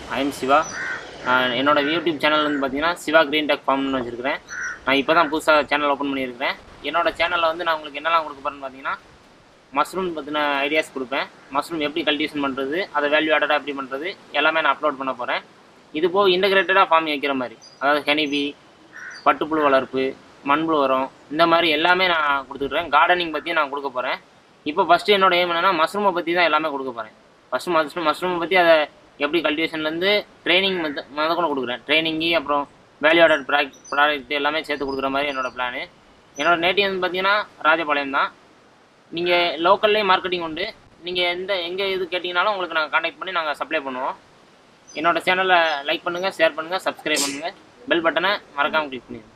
I am Siva நான் என்னோட YouTube channel வந்து பார்த்தீங்கன்னா சிவா கிரீன் டெக் ஃபார்ம்னு வச்சுருக்கிறேன் நான் இப்போ தான் புதுசாக சேனல் ஓப்பன் பண்ணியிருக்கிறேன் என்னோட சேனலில் வந்து நான் உங்களுக்கு என்னெல்லாம் கொடுக்க போகிறேன்னு பார்த்தீங்கன்னா மஷ்ரூம் பற்றின ஐடியாஸ் கொடுப்பேன் மஷ்ரூம் எப்படி கல்டிவேஷன் பண்ணுறது அதை வேல்யூ ஆடடாக எப்படி பண்ணுறது எல்லாமே நான் அப்லோட் பண்ண போகிறேன் இது போக இன்டகிரேட்டடாக ஃபார்ம் வைக்கிற மாதிரி அதாவது ஹெனிபி பட்டுப்புழு வளர்ப்பு மண்புழு உரம் இந்த மாதிரி எல்லாமே நான் கொடுத்துட்றேன் கார்டனிங் பற்றி நான் கொடுக்க போகிறேன் இப்போ ஃபஸ்ட்டு என்னோட எய்ம் என்னென்னா மஷ்ரூமை பற்றி தான் எல்லாமே கொடுக்க போகிறேன் ஃபஸ்ட்டு மஷ்ரூம் மஷ்ரூமை பற்றி அதை எப்படி கல்டிவேஷன்லேருந்து ட்ரைனிங் வந்து முத கூட கொடுக்குறேன் ட்ரைனிங்கு அப்புறம் வேல்யூ ஆடட் ப்ராக் ப்ராடக்ட் எல்லாமே சேர்த்து கொடுக்குற மாதிரி என்னோட பிளானு என்னோட நேட்டிவ் வந்து பார்த்தீங்கன்னா ராஜபாளையம் தான் நீங்கள் லோக்கல்லேயே மார்க்கெட்டிங் உண்டு நீங்கள் எந்த எங்கே இது கேட்டிங்கனாலும் உங்களுக்கு நாங்கள் காண்டாக்ட் பண்ணி நாங்கள் சப்ளை பண்ணுவோம் என்னோட சேனலை லைக் பண்ணுங்கள் ஷேர் பண்ணுங்கள் சப்ஸ்கிரைப் பண்ணுங்கள் பெல் பட்டனை மறக்காமல் கிளிக் பண்ணிடுங்க